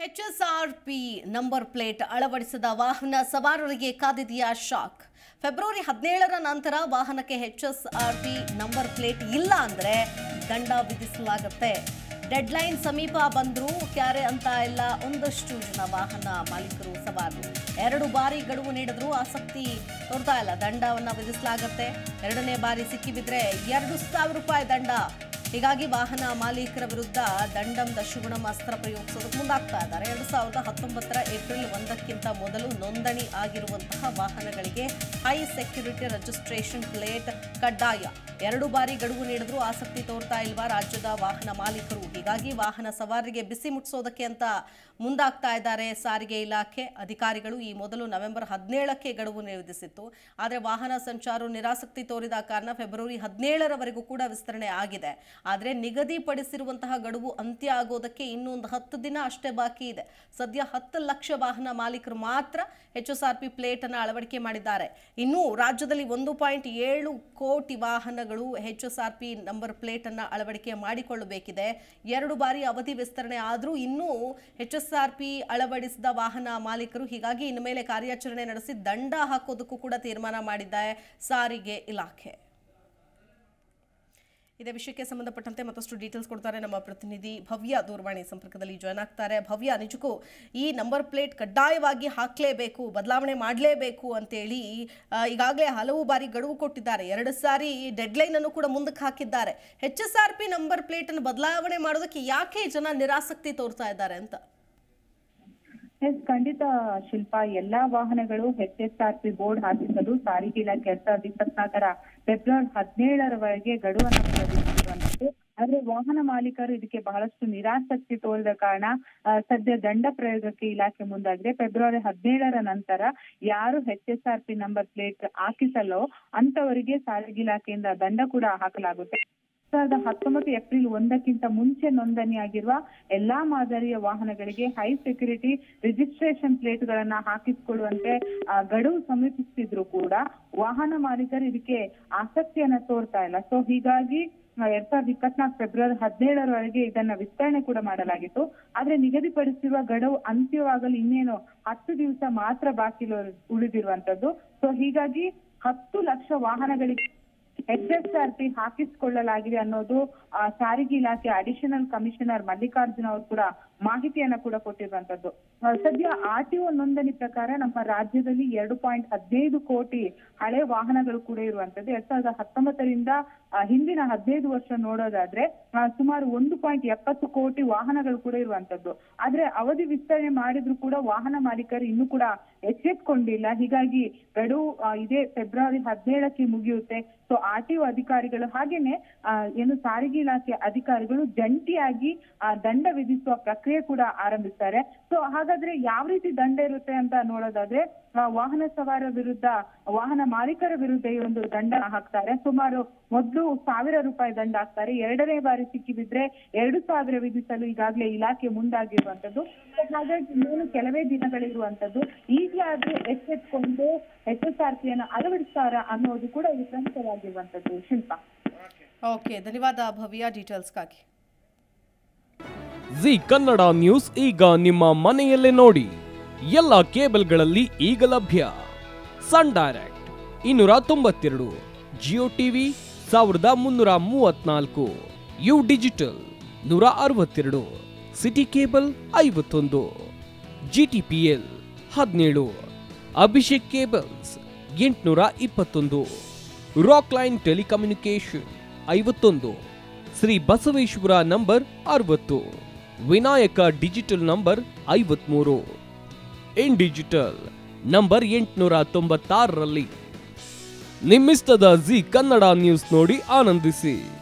HSRP number plate ಅಳವಡಿಸಿದ ವಾಹನ ಸವಾರರಿಗೆ ಕಾದಿದೆಯಾ ಶಾಕ್ ಫೆಬ್ರವರಿ ಹದಿನೇಳರ ನಂತರ ವಾಹನಕ್ಕೆ ಎಚ್ಎಸ್ಆರ್ಪಿ ನಂಬರ್ ಪ್ಲೇಟ್ ಇಲ್ಲ ಅಂದ್ರೆ ದಂಡ ವಿಧಿಸಲಾಗುತ್ತೆ ಡೆಡ್ಲೈನ್ ಸಮೀಪ ಬಂದರೂ ಕ್ಯಾರೆ ಅಂತ ಇಲ್ಲ ಒಂದಷ್ಟು ಜನ ವಾಹನ ಮಾಲೀಕರು ಸವಾರರು ಎರಡು ಬಾರಿ ಗಡುವು ನೀಡಿದ್ರೂ ಆಸಕ್ತಿ ತೋರ್ತಾ ಇಲ್ಲ ದಂಡವನ್ನ ವಿಧಿಸಲಾಗುತ್ತೆ ಎರಡನೇ ಬಾರಿ ಸಿಕ್ಕಿಬಿದ್ರೆ ಎರಡು ಸಾವಿರ ರೂಪಾಯಿ ದಂಡ ಹೀಗಾಗಿ ವಾಹನ ಮಾಲೀಕರ ವಿರುದ್ಧ ದಂಡಂ ದಶಗುಣಂ ಅಸ್ತ್ರ ಪ್ರಯೋಗಿಸೋದಕ್ಕೆ ಮುಂದಾಗ್ತಾ ಇದ್ದಾರೆ ಎರಡು ಸಾವಿರದ ಹತ್ತೊಂಬತ್ತರ ಏಪ್ರಿಲ್ ಒಂದಕ್ಕಿಂತ ಮೊದಲು ನೋಂದಣಿ ಆಗಿರುವಂತಹ ವಾಹನಗಳಿಗೆ ಹೈ ಸೆಕ್ಯುರಿಟಿ ರಿಜಿಸ್ಟ್ರೇಷನ್ ಪ್ಲೇಟ್ ಕಡ್ಡಾಯ ಎರಡು ಬಾರಿ ಗಡುವು ನೀಡಿದ್ರೂ ಆಸಕ್ತಿ ತೋರ್ತಾ ಇಲ್ವಾ ರಾಜ್ಯದ ವಾಹನ ಮಾಲೀಕರು ಹೀಗಾಗಿ ವಾಹನ ಸವಾರರಿಗೆ ಬಿಸಿ ಮುಟ್ಟಿಸೋದಕ್ಕೆ ಅಂತ ಮುಂದಾಗ್ತಾ ಇದ್ದಾರೆ ಸಾರಿಗೆ ಇಲಾಖೆ ಅಧಿಕಾರಿಗಳು ಈ ಮೊದಲು ನವೆಂಬರ್ ಹದಿನೇಳಕ್ಕೆ ಗಡುವು ವಿಧಿಸಿತ್ತು ಆದರೆ ವಾಹನ ಸಂಚಾರ ನಿರಾಸಕ್ತಿ ತೋರಿದ ಕಾರಣ ಫೆಬ್ರವರಿ ಹದಿನೇಳರವರೆಗೂ ಕೂಡ ವಿಸ್ತರಣೆ ಆಗಿದೆ ಆದರೆ ನಿಗದಿಪಡಿಸಿರುವಂತಹ ಗಡುವು ಅಂತ್ಯ ಆಗೋದಕ್ಕೆ ಇನ್ನೂ ಒಂದು ಹತ್ತು ದಿನ ಅಷ್ಟೇ ಬಾಕಿ ಇದೆ ಸದ್ಯ ಹತ್ತು ಲಕ್ಷ ವಾಹನ ಮಾಲೀಕರು ಮಾತ್ರ H S R P plate ಅನ್ನು ಅಳವಡಿಕೆ ಮಾಡಿದ್ದಾರೆ ಇನ್ನು ರಾಜ್ಯದಲ್ಲಿ ಒಂದು ಪಾಯಿಂಟ್ ಏಳು ಕೋಟಿ ವಾಹನಗಳು H S R P number plate ಅನ್ನು ಅಳವಡಿಕೆ ಮಾಡಿಕೊಳ್ಳಬೇಕಿದೆ ಎರಡು ಬಾರಿ ಅವಧಿ ವಿಸ್ತರಣೆ ಆದರೂ ಇನ್ನೂ ಎಚ್ ಎಸ್ ಆರ್ ಪಿ ಅಳವಡಿಸಿದ ವಾಹನ ಮಾಲೀಕರು ಹೀಗಾಗಿ ಇನ್ನು ಮೇಲೆ ಕಾರ್ಯಾಚರಣೆ ನಡೆಸಿ ದಂಡ ಹಾಕೋದಕ್ಕೂ ಕೂಡ ತೀರ್ಮಾನ ಮಾಡಿದ್ದಾರೆ ಸಾರಿಗೆ ಇಲಾಖೆ ಇದೇ ವಿಷಯಕ್ಕೆ ಸಂಬಂಧಪಟ್ಟಂತೆ ಮತ್ತಷ್ಟು ಡೀಟೇಲ್ಸ್ ಕೊಡ್ತಾರೆ ನಮ್ಮ ಪ್ರತಿನಿಧಿ ಭವ್ಯ ದೂರವಾಣಿ ಸಂಪರ್ಕದಲ್ಲಿ ಜಾಯ್ನ್ ಆಗ್ತಾರೆ ಭವ್ಯ ನಿಜಕ್ಕೂ ಈ ನಂಬರ್ ಪ್ಲೇಟ್ ಕಡ್ಡಾಯವಾಗಿ ಹಾಕಲೇಬೇಕು ಬದಲಾವಣೆ ಮಾಡಲೇಬೇಕು ಅಂತೇಳಿ ಆ, ಈಗಾಗಲೇ ಹಲವು ಬಾರಿ ಗಡುವು ಕೊಟ್ಟಿದ್ದಾರೆ ಎರಡು ಸಾರಿ ಡೆಡ್ಲೈನ್ ಅನ್ನು ಕೂಡ ಮುಂದಕ್ಕೆ ಹಾಕಿದ್ದಾರೆ H S R P number plate ಅನ್ನು ಬದಲಾವಣೆ ಮಾಡೋದಕ್ಕೆ ಯಾಕೆ ಜನ ನಿರಾಸಕ್ತಿ ತೋರ್ತಾ ಇದ್ದಾರೆ ಅಂತ ಎಸ್ ಖಂಡಿತ ಶಿಲ್ಪ ಎಲ್ಲಾ ವಾಹನಗಳು H S R P board ಹಾಕಿಸಲು ಸಾರಿಗೆ ಇಲಾಖೆ ಎರಡ್ ಸಾವಿರದ ಇಪ್ಪತ್ನಾಲ್ಕರ ಫೆಬ್ರವರಿ ಹದಿನೇಳರವರೆಗೆ ಗಡುವನ್ನು ಪ್ರಕಟಿಸಿರುವಂತದ್ದು ಆದ್ರೆ ವಾಹನ ಮಾಲೀಕರು ಇದಕ್ಕೆ ಬಹಳಷ್ಟು ನಿರಾಸಕ್ತಿ ತೋರಿದ ಕಾರಣ ಆ, ಸದ್ಯ ದಂಡ ಪ್ರಯೋಗಕ್ಕೆ ಇಲಾಖೆ ಮುಂದಾಗಿದೆ ಫೆಬ್ರವರಿ ಹದಿನೇಳರ ನಂತರ ಯಾರು H S R P number plate ಹಾಕಿಸಲ್ಲೋ ಅಂತವರಿಗೆ ಸಾರಿಗೆ ಇಲಾಖೆಯಿಂದ ದಂಡ ಕೂಡ ಹಾಕಲಾಗುತ್ತೆ ಸಾವಿರದ ಹತ್ತೊಂಬತ್ತು ಏಪ್ರಿಲ್ ಒಂದಕ್ಕಿಂತ ಮುಂಚೆ ನೋಂದಣಿಯಾಗಿರುವ ಎಲ್ಲಾ ಮಾದರಿಯ ವಾಹನಗಳಿಗೆ ಹೈ ಸೆಕ್ಯೂರಿಟಿ ರಿಜಿಸ್ಟ್ರೇಷನ್ ಪ್ಲೇಟ್ ಗಳನ್ನ ಹಾಕಿಸಿಕೊಳ್ಳುವಂತೆ ಆ, ಗಡುವು ಸಮೀಪಿಸುತ್ತಿದ್ರು ಕೂಡ ವಾಹನ ಮಾಲೀಕರು ಇದಕ್ಕೆ ಆಸಕ್ತಿಯನ್ನ ತೋರ್ತಾ ಇಲ್ಲ ಸೊ ಹೀಗಾಗಿ ಆ, ಎರಡ್ ಸಾವಿರದ ಇಪ್ಪತ್ನಾಲ್ಕು ಫೆಬ್ರವರಿ ಹದಿನೇಳರವರೆಗೆ ಇದನ್ನ ವಿಸ್ತರಣೆ ಕೂಡ ಮಾಡಲಾಗಿತ್ತು ಆದ್ರೆ ನಿಗದಿಪಡಿಸಿರುವ ಗಡುವು ಅಂತ್ಯವಾಗಲು ಇನ್ನೇನು ಹತ್ತು ದಿವಸ ಮಾತ್ರ ಬಾಕಿ ಇರೋ- ಉಳಿದಿರುವಂತದ್ದು ಸೊ ಹೀಗಾಗಿ ಹತ್ತು ಲಕ್ಷ ವಾಹನಗಳಿಗೆ ಎಚ್ ಎಸ್ ಆರ್ ಪಿ ಹಾಕಿಸಿಕೊಳ್ಳಲಾಗಿದೆ ಅನ್ನೋದು ಆ, ಸಾರಿಗೆ ಇಲಾಖೆ ಅಡಿಷನಲ್ ಕಮಿಷನರ್ ಮಲ್ಲಿಕಾರ್ಜುನ್ ಅವರು ಕೂಡ ಮಾಹಿತಿಯನ್ನ ಕೂಡ ಕೊಟ್ಟಿರುವಂತದ್ದು ಆ, ಸದ್ಯ ಆರ್ ಟಿ ಒ ನೋಂದಣಿ ಪ್ರಕಾರ ನಮ್ಮ ರಾಜ್ಯದಲ್ಲಿ ಎರಡು ಪಾಯಿಂಟ್ ಹದಿನೈದು ಕೋಟಿ ಹಳೆ ವಾಹನಗಳು ಕೂಡ ಇರುವಂತದ್ದು ಎರಡ್ ಸಾವಿರದ ಹತ್ತೊಂಬತ್ತರಿಂದ ಆ, ಹಿಂದಿನ ಹದಿನೈದು ವರ್ಷ ನೋಡೋದಾದ್ರೆ ಆ, ಸುಮಾರು ಒಂದು ಪಾಯಿಂಟ್ ಎಪ್ಪತ್ತು ಕೋಟಿ ವಾಹನಗಳು ಕೂಡ ಇರುವಂತದ್ದು ಆದ್ರೆ ಅವಧಿ ವಿಸ್ತರಣೆ ಮಾಡಿದ್ರು ಕೂಡ ವಾಹನ ಮಾಲೀಕರು ಇನ್ನೂ ಕೂಡ ಎಚ್ಚೆತ್ಕೊಂಡಿಲ್ಲ ಹೀಗಾಗಿ ಗಡುವು ಆ, ಇದೇ ಫೆಬ್ರವರಿ ಹದಿನೇಳಕ್ಕೆ ಮುಗಿಯುತ್ತೆ ಸೊ ಆರ್ ಟಿ ಒ ಅಧಿಕಾರಿಗಳು ಹಾಗೇನೆ ಆ, ಏನು ಸಾರಿಗೆ ಇಲಾಖೆ ಅಧಿಕಾರಿಗಳು ಜಂಟಿಯಾಗಿ ಆ, ದಂಡ ವಿಧಿಸುವ ಪ್ರಕ್ರಿಯೆ ಕೂಡ ಆರಂಭಿಸ್ತಾರೆ ಸೊ ಹಾಗಾದ್ರೆ ಯಾವ ರೀತಿ ದಂಡ ಇರುತ್ತೆ ಅಂತ ನೋಡೋದಾದ್ರೆ ಆ, ವಾಹನ ಸವಾರ ವಿರುದ್ಧ ವಾಹನ ಮಾಲೀಕರ ವಿರುದ್ಧ ಈ ಒಂದು ದಂಡ ಹಾಕ್ತಾರೆ ಸುಮಾರು ಮೊದಲು ಸಾವಿರ ರೂಪಾಯಿ ದಂಡ ಹಾಕ್ತಾರೆ ಎರಡನೇ ಬಾರಿ ಸಿಕ್ಕಿಬಿದ್ರೆ ಎರಡು ಸಾವಿರ ವಿಧಿಸಲು ಈಗಾಗಲೇ ಇಲಾಖೆ ಮುಂದಾಗಿರುವಂತದ್ದು So ಹಾಗಾಗಿ ಇನ್ನೇನು ಕೆಲವೇ ದಿನಗಳಿರುವಂತದ್ದು ಈಗಲಾದ್ರೂ ಎಚ್ಚೆತ್ಕೊಂಡು ಎಚ್ ಎಸ್ ಆರ್ ಪಿಯನ್ನು ಅಳವಡಿಸ್ತಾರ ಅನ್ನೋದು ಕೂಡ ಇದು ಪ್ರಮುಖವಾಗಿರುವಂತದ್ದು ಶಿಲ್ಪ ಓಕೆ ಧನ್ಯವಾದ ಭವ್ಯ ಡೀಟೇಲ್ಸ್ಗಾಗಿ ಜಿ ಕನ್ನಡ ನ್ಯೂಸ್ ಈಗ ನಿಮ್ಮ ಮನೆಯಲ್ಲೇ ನೋಡಿ ಎಲ್ಲ ಕೇಬಲ್ಗಳಲ್ಲಿ ಈಗ ಲಭ್ಯ ಸನ್ ಡೈರೆಕ್ಟ್ ಇನ್ನೂರ ತೊಂಬತ್ತೆರಡು ಜಿಯೋ ಟಿವಿ ಸಾವಿರದ ಮುನ್ನೂರ ಮೂವತ್ನಾಲ್ಕು ಯು ಡಿಜಿಟಲ್ ನೂರ ಅರವತ್ತೆರಡು ಸಿಟಿ ಕೇಬಲ್ ಐವತ್ತೊಂದು ಜಿ ಟಿ ಪಿ ಎಲ್ ಹದಿನೇಳು ಅಭಿಷೇಕ್ ಕೇಬಲ್ಸ್ ಎಂಟುನೂರ ಇಪ್ಪತ್ತೊಂದು ರಾಕ್ ಲೈನ್ ಟೆಲಿಕಮ್ಯುನಿಕೇಶನ್ ಐವತ್ತೊಂದು ಶ್ರೀ ಬಸವೇಶ್ವರ ನಂಬರ್ ಅರವತ್ತು ವಿನಾಯಕ ಡಿಜಿಟಲ್ ನಂಬರ್ ಐವತ್ಮೂರು ಇನ್ ಡಿಜಿಟಲ್ ನಂಬರ್ ಎಂಟುನೂರ ತೊಂಬತ್ತಾರರಲ್ಲಿ ನಿಮ್ಮಿಸ್ತದ ಜಿ ಕನ್ನಡ ನ್ಯೂಸ್ ನೋಡಿ ಆನಂದಿಸಿ